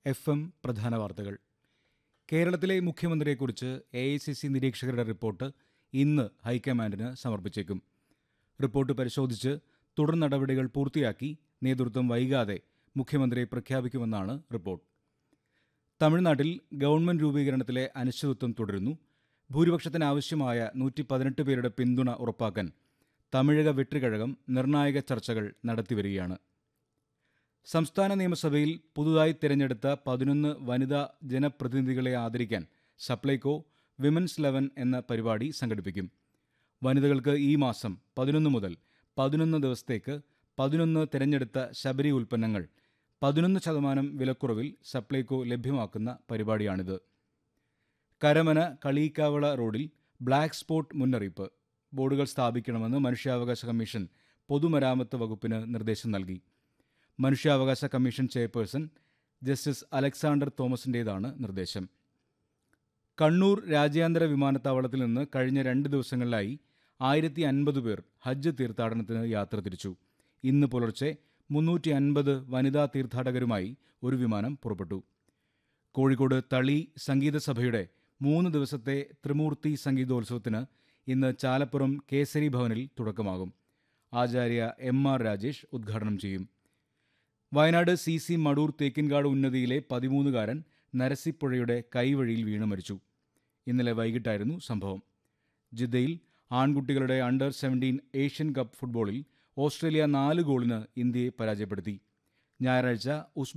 F M പ്രധാന വാർത്തകൾ കേരളത്തിലെ മുഖ്യമന്ത്രിയെക്കുറിച്ച് എ ഐ സി സി നിരീക്ഷകരുടെ റിപ്പോർട്ട് ഇന്ന് ഹൈക്കമാൻഡിന് സമർപ്പിച്ചേക്കും റിപ്പോർട്ട് പരിശോധിച്ച് തുടർ നടപടികൾ പൂർത്തിയാക്കി നേതൃത്വം വൈകാതെ മുഖ്യമന്ത്രിയെ പ്രഖ്യാപിക്കുമെന്നാണ് റിപ്പോർട്ട് തമിഴ്നാട്ടിൽ ഗവൺമെന്റ് രൂപീകരണത്തിലെ അനിശ്ചിതത്വം തുടരുന്നു ഭൂരിപക്ഷത്തിന് ആവശ്യമായ നൂറ്റി പതിനെട്ട് പേരുടെ പിന്തുണ ഉറപ്പാക്കാൻ തമിഴക വെട്ടുകഴകം നിർണായക ചർച്ചകൾ നടത്തിവരികയാണ് സംസ്ഥാന നിയമസഭയിൽ പുതുതായി തിരഞ്ഞെടുത്ത പതിനൊന്ന് വനിതാ ജനപ്രതിനിധികളെ ആദരിക്കാൻ സപ്ലൈകോ വിമൻസ് ലെവൻ എന്ന പരിപാടി സംഘടിപ്പിക്കും വനിതകൾക്ക് ഈ മാസം പതിനൊന്ന് മുതൽ പതിനൊന്ന് ദിവസത്തേക്ക് പതിനൊന്ന് തിരഞ്ഞെടുത്ത ശബരി ഉൽപ്പന്നങ്ങൾ പതിനൊന്ന് ശതമാനം വിലക്കുറവിൽ സപ്ലൈകോ ലഭ്യമാക്കുന്ന പരിപാടിയാണിത് കരമന കളീക്കാവള റോഡിൽ ബ്ലാക്ക് സ്പോട്ട് മുന്നറിയിപ്പ് ബോർഡുകൾ സ്ഥാപിക്കണമെന്ന് മനുഷ്യാവകാശ കമ്മീഷൻ പൊതുമരാമത്ത് വകുപ്പിന് നിർദ്ദേശം നൽകി മനുഷ്യാവകാശ കമ്മീഷൻ ചെയർപേഴ്സൺ ജസ്റ്റിസ് അലക്സാണ്ടർ തോമസിൻ്റേതാണ് നിർദ്ദേശം കണ്ണൂർ രാജ്യാന്തര വിമാനത്താവളത്തിൽ നിന്ന് കഴിഞ്ഞ രണ്ട് ദിവസങ്ങളിലായി ആയിരത്തി അൻപത് പേർ ഹജ്ജ് തീർത്ഥാടനത്തിന് യാത്ര തിരിച്ചു ഇന്ന് പുലർച്ചെ മുന്നൂറ്റി അൻപത് വനിതാ തീർത്ഥാടകരുമായി ഒരു വിമാനം പുറപ്പെട്ടു കോഴിക്കോട് തളി സംഗീത സഭയുടെ മൂന്ന് ദിവസത്തെ ത്രിമൂർത്തി സംഗീതോത്സവത്തിന് ഇന്ന് ചാലപ്പുറം കേസരി ഭവനിൽ തുടക്കമാകും ആചാര്യ എം ആർ രാജേഷ് ഉദ്ഘാടനം ചെയ്യും വയനാട് സി സി മടൂർ തേക്കിൻകാട് ഉന്നതിയിലെ പതിമൂന്നുകാരൻ നരസിപ്പുഴയുടെ കൈവഴിയിൽ വീണ് മരിച്ചു ഇന്നലെ വൈകിട്ടായിരുന്നു സംഭവം ജിദ്ദയിൽ ആൺകുട്ടികളുടെ അണ്ടർ സെവൻറ്റീൻ ഏഷ്യൻ കപ്പ് ഫുട്ബോളിൽ ഓസ്ട്രേലിയ നാല് ഗോളിന് ഇന്ത്യയെ പരാജയപ്പെടുത്തി ഞായറാഴ്ച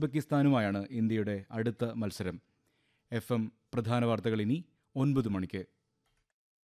ഉസ്ബെക്കിസ്ഥാനുമായാണ് ഇന്ത്യയുടെ അടുത്ത മത്സരം എഫ് എം പ്രധാന വാർത്തകൾ ഇനി ഒൻപത് മണിക്ക്